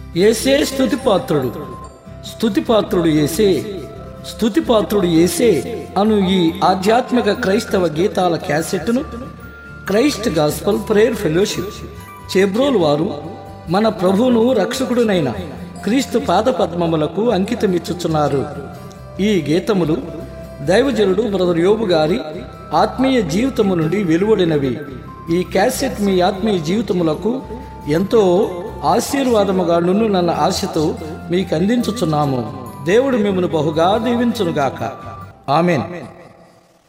ఏసే స్థుతిపాత్రుడు స్థుతిపాత్రుడు ఏసే స్థుతిపాత్రుడు ఏసే అను ఈ ఆధ్యాత్మిక క్రైస్తవ గీతాల క్యాసెట్ను Christ gospel prayer fellowship Chebrol వారు మన ప్రభువును రక్షకుడునైన క్రీస్తు పాదపద్మములకు అంకితమిచ్చుచున్నారు ఈ గీతములు దైవజనుడు బ్రదర్ యోబు గారి ఆత్మీయ జీవితము నుండి వెలువడినవి ఈ క్యాసెట్ మీ ఆత్మీయ జీవితములకు ఎంతో ఆశీర్వాదముగా నుండు నన్న ఆశతో మీకు అందించుచున్నాము దేవుడు మిమ్మల్ని బహుగా దీవించునుగాక ఆమెన్